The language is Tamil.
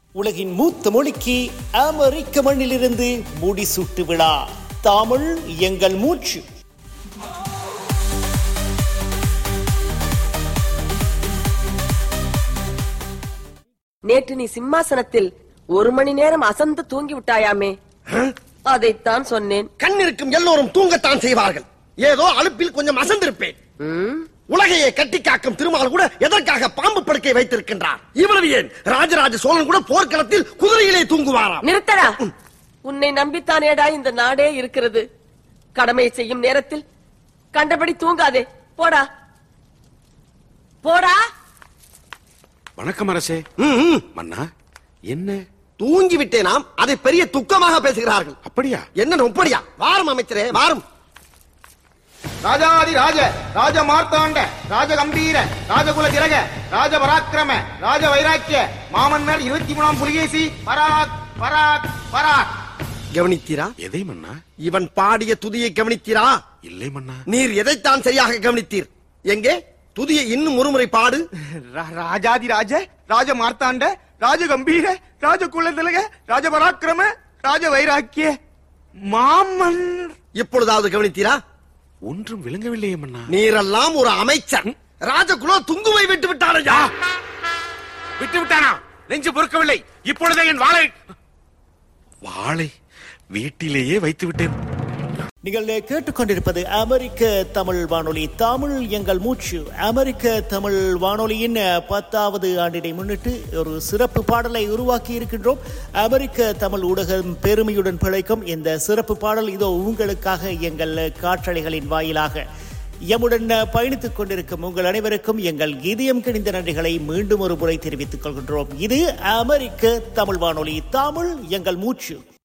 உலகின் மூத்த மொழிக்கு அமெரிக்க மண்ணிலிருந்து முடிசூட்டு விழா தமிழ் எங்கள் மூச்சு நேற்று நீ சிம்மாசனத்தில் ஒரு மணி நேரம் அசந்து தூங்கி விட்டாயாமே அதைத்தான் சொன்னேன் கண் இருக்கும் எல்லோரும் தூங்கத்தான் செய்வார்கள் ஏதோ அலுப்பில் கொஞ்சம் அசந்திருப்பேன் ம், உலகையே கட்டி காக்கும் திருமால் கூட எதற்காக பாம்பு படுக்கை வைத்திருக்கின்றார் இவ்வளவு ஏன் ராஜராஜ சோழன் கூட போர்க்களத்தில் குதிரையிலே தூங்குவாராம் நிறுத்தடா உன்னை நம்பித்தானேடா இந்த நாடே இருக்கிறது கடமையை செய்யும் நேரத்தில் கண்டபடி தூங்காதே போடா போடா வணக்கம் அரசே ம், ம். மன்னா என்ன தூங்கி விட்டேனாம் அதை பெரிய துக்கமாக பேசுகிறார்கள் அப்படியா என்ன ஒப்படியா வாரம் அமைச்சரே வாரம் ராஜாதி ராஜ ராஜ மார்த்தாண்ட ராஜ கம்பீர ராஜகுல திலக ராஜ பராக்கிரம ராஜ வைராக்கிய மாமன்னர் இருபத்தி மூணாம் புலிகேசி பராக் பராக் பராக் கவனித்தீரா எதை மன்னா இவன் பாடிய துதியை கவனித்தீரா இல்லை மன்னா நீர் எதைத்தான் சரியாக கவனித்தீர் எங்கே துதியை இன்னும் ஒருமுறை பாடு ரா- ராஜாதி ராஜ ராஜ மார்த்தாண்ட ராஜ கம்பீர ராஜ குல திலக ராஜ பராக்கிரம ராஜ வைராக்கிய மாமன் இப்பொழுதாவது கவனித்தீரா ஒன்றும் விளங்கவில்லையே மன்னா நீரெல்லாம் ஒரு அமைச்சர் ராஜகுலோ துங்குவை விட்டு விட்டாரையா விட்டு விட்டானா நெஞ்சு பொறுக்கவில்லை இப்பொழுதே என் வாளை வாளை வீட்டிலேயே வைத்து விட்டேன் நீங்கள் கேட்டுக்கொண்டிருப்பது அமெரிக்க தமிழ் வானொலி தமிழ் எங்கள் மூச்சு அமெரிக்க தமிழ் வானொலியின் பத்தாவது ஆண்டினை முன்னிட்டு ஒரு சிறப்பு பாடலை உருவாக்கி இருக்கின்றோம் அமெரிக்க தமிழ் ஊடகம் பெருமையுடன் பிழைக்கும் இந்த சிறப்பு பாடல் இதோ உங்களுக்காக எங்கள் காற்றலைகளின் வாயிலாக எம்முடன் பயணித்துக் கொண்டிருக்கும் உங்கள் அனைவருக்கும் எங்கள் இதயம் கிணிந்த நன்றிகளை மீண்டும் ஒரு முறை தெரிவித்துக் கொள்கின்றோம் இது அமெரிக்க தமிழ் வானொலி தமிழ் எங்கள் மூச்சு